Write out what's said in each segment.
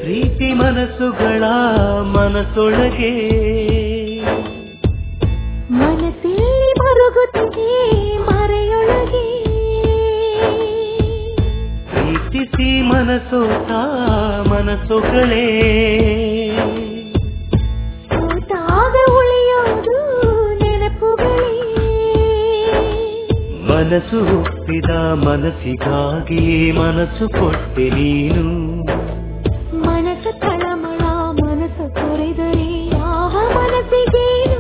ಪ್ರೀತಿ ಮನಸ್ಸುಗಳ ಮನಸ್ಸೊಳಗೆ ಮನಸ್ಸಲ್ಲಿ ಮರುಗುತ್ತಿದೆ ಮರೆಯೊಳಗೆ ಪ್ರೀತಿಸಿ ಮನಸ್ಸೋತ ಮನಸ್ಸುಗಳೇ ಸೋತಾಗ ಉಳಿಯೋದು ನೆನಪುಗಳೇ ಮನಸ್ಸು ಹುಟ್ಟಿದ ಮನಸ್ಸಿಗಾಗಿ ಮನಸ್ಸು ಕೊಟ್ಟೆ ನೀನು ಮನಸ್ಸು ತಳಮಳ ಮನಸ್ಸು ತೊರೆದರೆ ಆಹ ಮನಸ್ಸಿಗೇನು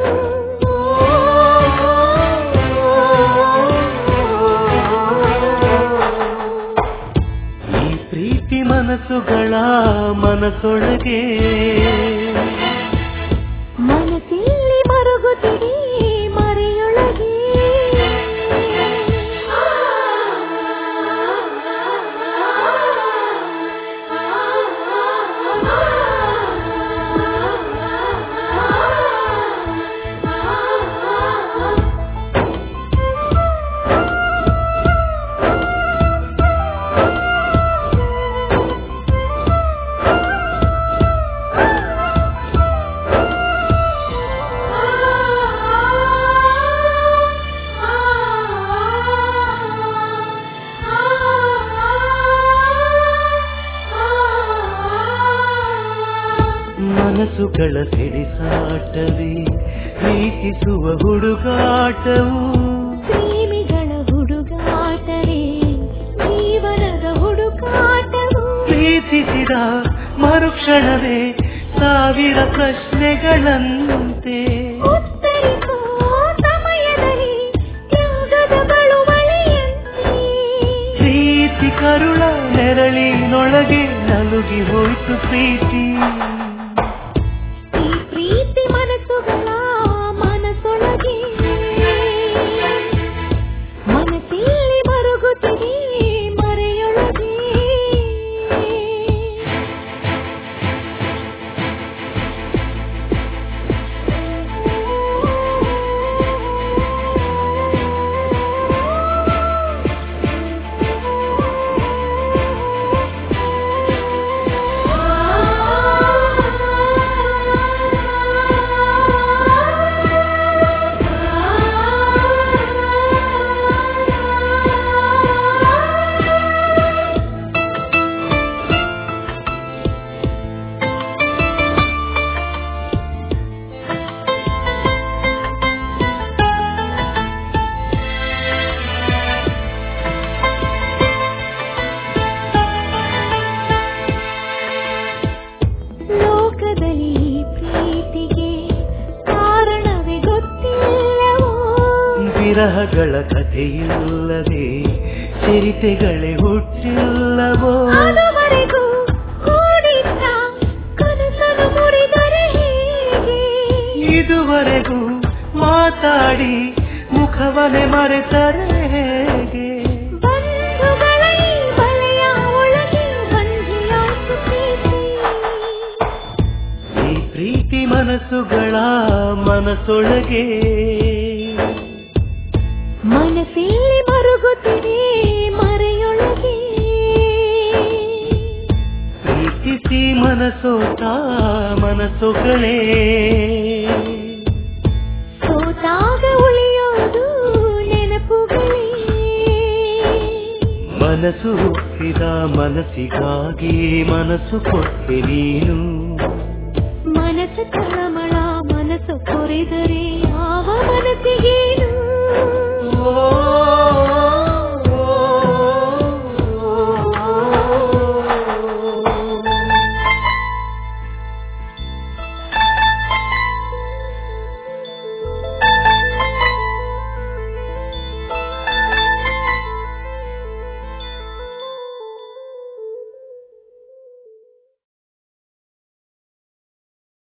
ಈ ಪ್ರೀತಿ ಮನಸ್ಸುಗಳ ಮನಸ್ಸೊಳಗೆ ಮನಸ್ಸಲ್ಲಿ ಮರುಗುತ್ತಿದೆ ಮರೆಯೊಳಗೆ ಮನಸ್ಸುಗಳ ಸಿಡಿಸಾಟವೇ ಪ್ರೀತಿಸುವ ಹುಡುಗಾಟವು ಪ್ರೇಮಿಗಳ ಹುಡುಗಾಟವೇ ಜೀವನದ ಹುಡುಕಾಟವು ಪ್ರೀತಿಸಿದ ಮರುಕ್ಷಣವೇ ಸಾವಿರ ಪ್ರಶ್ನೆಗಳಂತೆ ಉತ್ತರಿಸೋ ಸಮಯದಲ್ಲಿ ತ್ಯಾಗದ ಬಳುವಳಿಯಂತೆ ಪ್ರೀತಿ ಕರುಳ ನೆರಳಿನೊಳಗೆ ನಲುಗಿ ಹೋಯ್ತು ಪ್ರೀತಿ ಈ ಪ್ರೀತಿ ಮನಸ್ಸುಗಳ ಮನಸ್ಸೊಳಗೆ ಮನಸ್ಸಲ್ಲಿ ಮರುಗುತ್ತಿದೆ ಮರೆಯೊಳಗೆ ಲೋಕದಲ್ಲಿ ಈ ಪ್ರೀತಿಗೆ ಕಾರಣವೇ ಗೊತ್ತಿಲ್ಲವೋ ವಿರಹಗಳ ಕಥೆಯಿಲ್ಲದೆ ಚರಿತೆಗಳೇ ಹುಟ್ಟಿಲ್ಲವೋ ಅದುವರೆಗೂ ಕೂಡಿದ್ದ ಕನಸನ್ನು ಮುರಿದರೆ ಹೇಗೆ ಇದುವರೆಗೂ ಮಾತಾಡಿ ಮುಖವನೆ ಮರೆತರೆ ಹೇಗೆ ಬಂಧುಗಳ ಈ ಬಲೆಯ ಒಳಗೆ ಬಂಧಿಯಾಯ್ತು ಪ್ರೀತಿ ಈ ಪ್ರೀತಿ ಮನಸ್ಸುಗಳ ಮನಸ್ಸೊಳಗೆ ಮನಸ್ಸಲ್ಲಿ ಮರುಗುತ್ತಿದೆ ಮರೆಯೊಳಗೆ ಪ್ರೀತಿಸಿ ಮನಸ್ಸೋತ ಮನಸ್ಸುಗಳೇ ಸೋತಾಗ ಉಳಿಯೋದು ನೆನಪುಗಳೇ ಮನಸ್ಸು ಹುಟ್ಟಿದ ಮನಸ್ಸಿಗಾಗಿ ಮನಸ್ಸು ಕೊಟ್ಟೆ ನೀನು ಮನಸ್ಸು ತಳಮಳ ಮನಸ್ಸು ಕೊರೆದರೆ